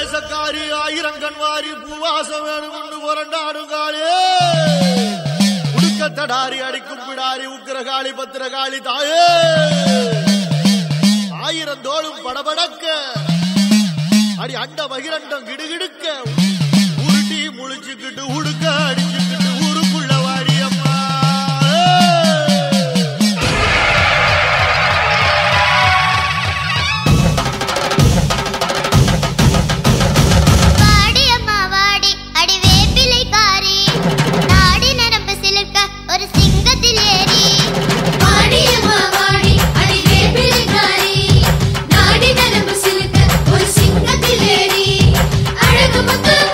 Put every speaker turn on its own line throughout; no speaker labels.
நேசக்காரி ஆயிரங்கண் வாரி பூவாசம் வேணும் கொண்டு புரண்டாடுங்காளே உடுக்கத்தடாரி அடிக்கும் பிடாரி உக்கிரகாளி பத்திரகாளி தாயே ஆயிரம் தோளும் படபடக்க அடி அண்ட மகிரண்டம் கிடுகிடுக்க உருட்டி முழிச்சுக்கிட்டு உடுக்க அடிச்சுக்கிட்டு ஊருக்குள்ள வாடியம்மா
வாடி அம்மா வாடி அடி வேப்பிலைக்காரி நாடி நரம்பு சிலிர்க்க ஒரு சிங்கத்தில் ஏறி
வாடி அம்மா வாடி அடி வேப்பிலைக்காரி நாடி நரம்பு சிலுக்க ஒரு சிங்கத்தில் ஏறி அழகு முத்து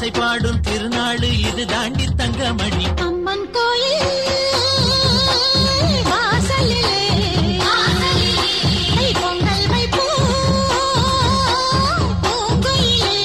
ஆசை பாடும் திருநாளு இது தாண்டி தங்கமணி
அம்மன் கோயில் வாசலிலே தை பொங்கல் வைப்போம் பூங்குயிலே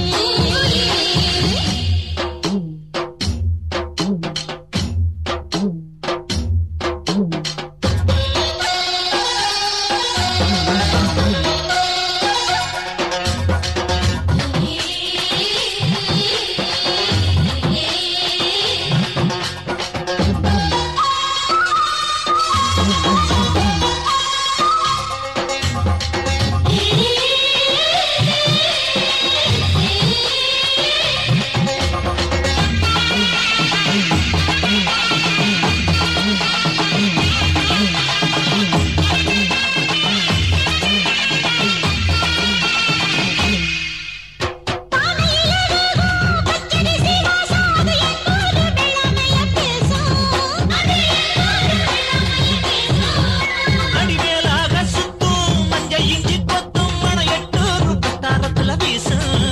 அடிமேலாக சுத்தும் மஞ்ச இஞ்சி கொத்தும் மண எட்டு தாரத்துல வீசும்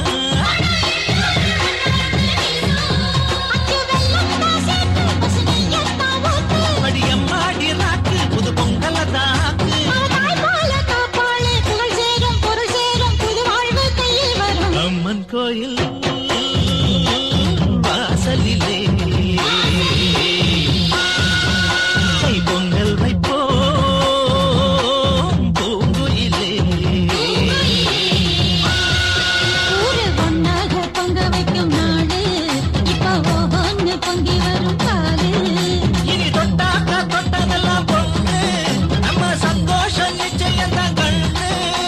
அடியம்மாடி ராக்கு புது பொங்கல தாக்கு அம்மன் கோயில் வாசலிலே தை பொங்கல் வைப்போம் பூங்குயிலே
பொங்கி வரும் காலு
இனி தொட்டாக்க தொட்டதெல்லாம் பொண்ணு நம்ம சந்தோஷம் நிச்சயம் தான் கண்ணு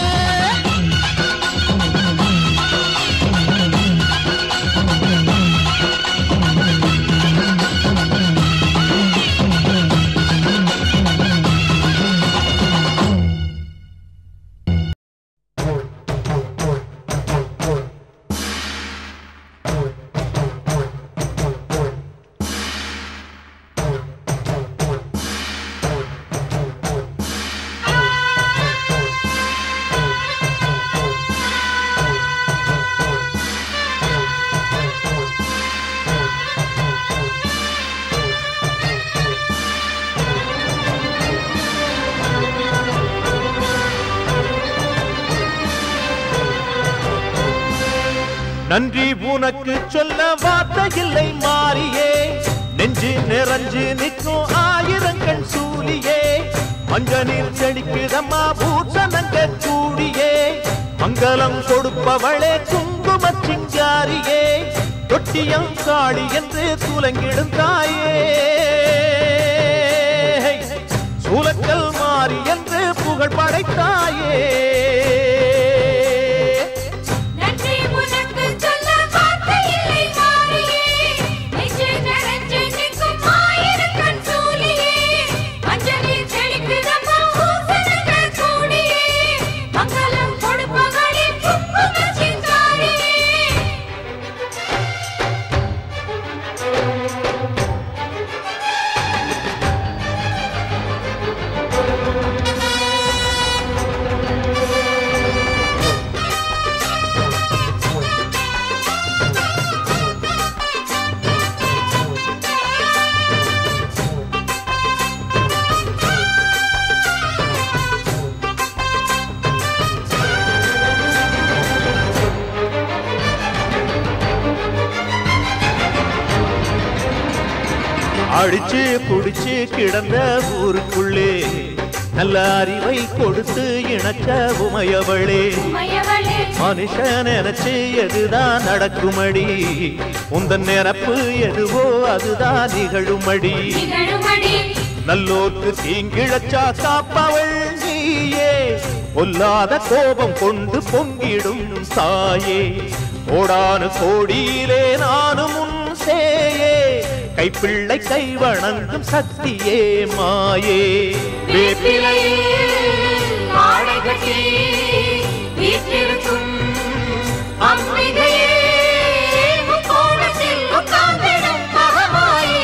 நன்றி உனக்கு சொல்ல வார்த்தை இல்லை மாறியே நெஞ்சு நிறைஞ்சு நிற்கும் ஆயிரங்கள் சூலியே மஞ்ச நீர் செடிக்குதம்மா பூசணங்க கூடியே மங்களம் கொடுப்பவளே குங்கும சிங்காரியே தொட்டியம் காளி என்று துலங்கிடும் தாயே சூலக்கல் மாறி என்று புகழ் படைத்தாயே
நன்றி உனக்கு சொல்ல வார்த்தை இல்லை மாறியே நெஞ்சு நிறைஞ்சு நிற்கும் ஆயிரக்கண் சூலியே மஞ்சளில் செழிக்குதம்மா பூசணங்கள் கூடியே மங்களம் கொடுப்பவளே குங்கும சிங்காரியே
அடிச்சு புடிச்சு கிடந்த ஊருக்குள்ளே நல்ல அறிவை கொடுத்து இணக்க உமையவளே
மயவளே
மனுஷன் நினைச்சு எதுதான் நடக்குமடி உந்தன் நிரப்பு எதுவோ அதுதான் நிகழுமடி
நிகழுமடி
நல்லோர்க்கு தீங்கிழச்சா காப்பவள் நீயே பொல்லாத கோபம் கொண்டு பொங்கிடும் தாயே கோடானு கோடியிலே நானும் உன் சேயே கைப்பிள்ளை கை வணங்கும் சக்தியே மாயே வேப்பிலையே
ஆடை கட்டி வீற்றிருக்கும் அம்பிகையே முக்கோணத்தில் உட்கார்ந்திடும் மகமாயே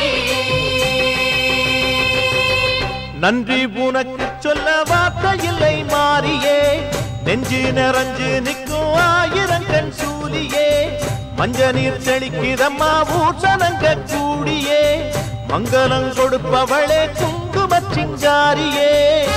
நன்றி உனக்கு சொல்ல வார்த்தை இல்லை மாறியே நெஞ்சு நிறைஞ்சு நிற்கும் ஆயிரங்கண் சூலியே
மஞ்ச நீர் தெளிக்குதம்மா ஊசனங்க கூடியே மங்களம் கொடுப்பவளே குங்கும சிங்காரியே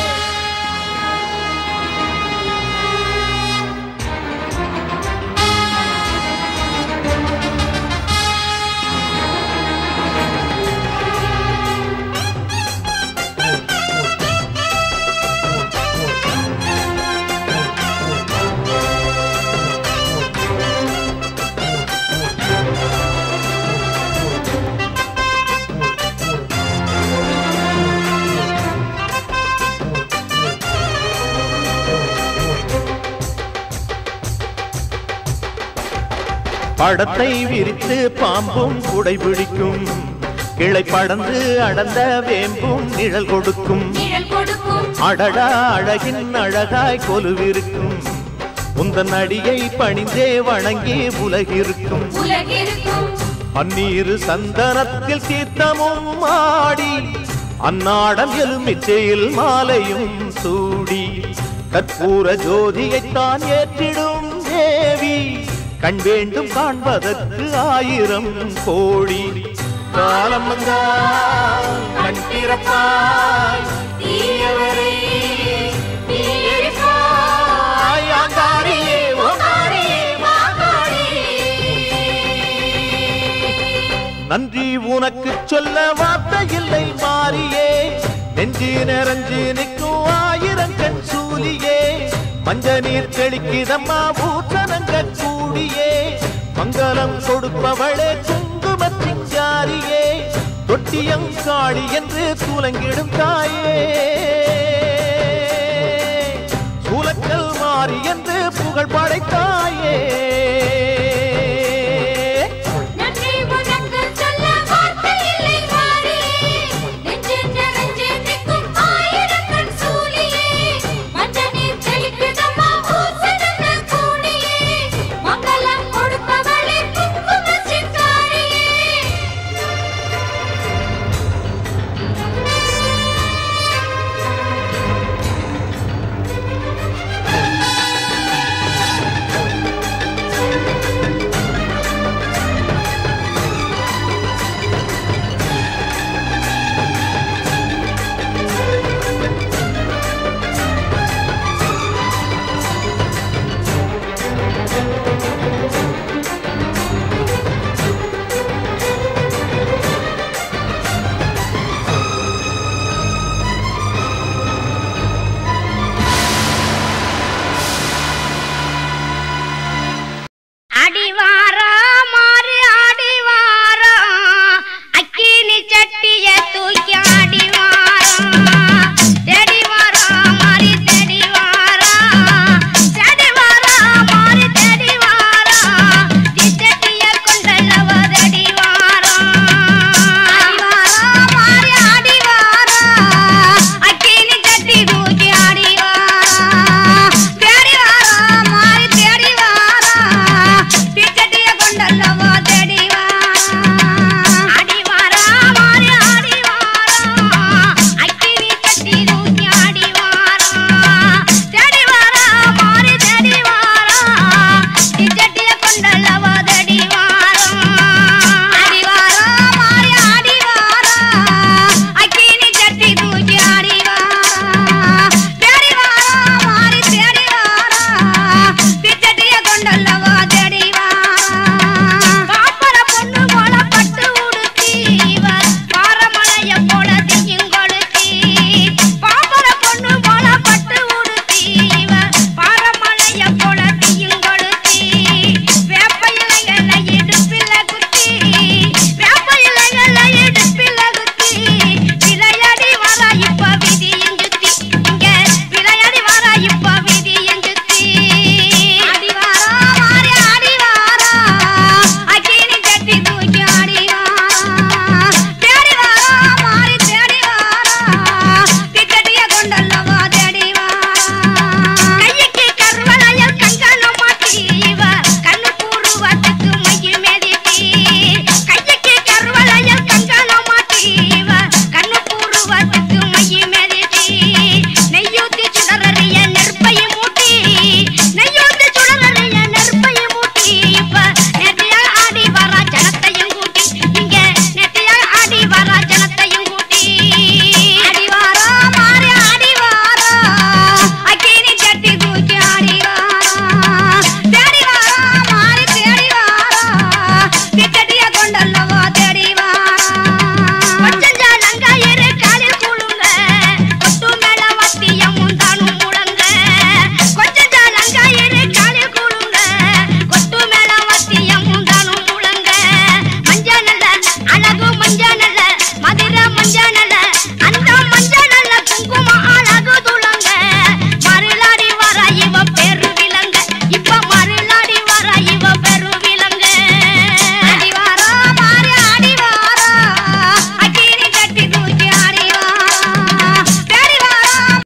படத்தை விரித்து பாம்பும் குடை பிடிக்கும் கிளை படந்து அடர்ந்த வேம்பும் நிழல் கொடுக்கும்
நிழல் கொடுக்கும்
அடடா அழகின் அழகாய் கொலுவிருக்கும் உந்தன் அடியை பணிந்தே வணங்கி உலகிருக்கும்
உலகிருக்கும்
பன்னீரு சந்தனத்தில் தீர்த்தமும் ஆடி அன்னாடம் எலுமிச்சையில் மாலையும் சூடி கற்பூர ஜோதியைத்தான் ஏற்றிடும் தேவி கண் வேண்டும் காண்பதற்கு ஆயிரம் கோடி காலம் வந்தால் கண் திறப்பாய்
தீயவரே நீ இருப்பாய்
ஆங்காரியே, ஓங்காரியே, நன்றி உனக்கு சொல்ல வார்த்தை இல்லை மாறியே நெஞ்சு நிறைஞ்சு நிற்கும் ஆயிரம் கண் சூலியே மஞ்ச நீர் தெளிக்குதம்மா பூசணங்க கூடியே மங்களம் கொடுப்பவளே குங்கும சிங்காரியே தொட்டியம் காளி என்று சூலங்கிடும் தாயே சூலக்கல் மாறி என்று புகழ் படைத்தாயே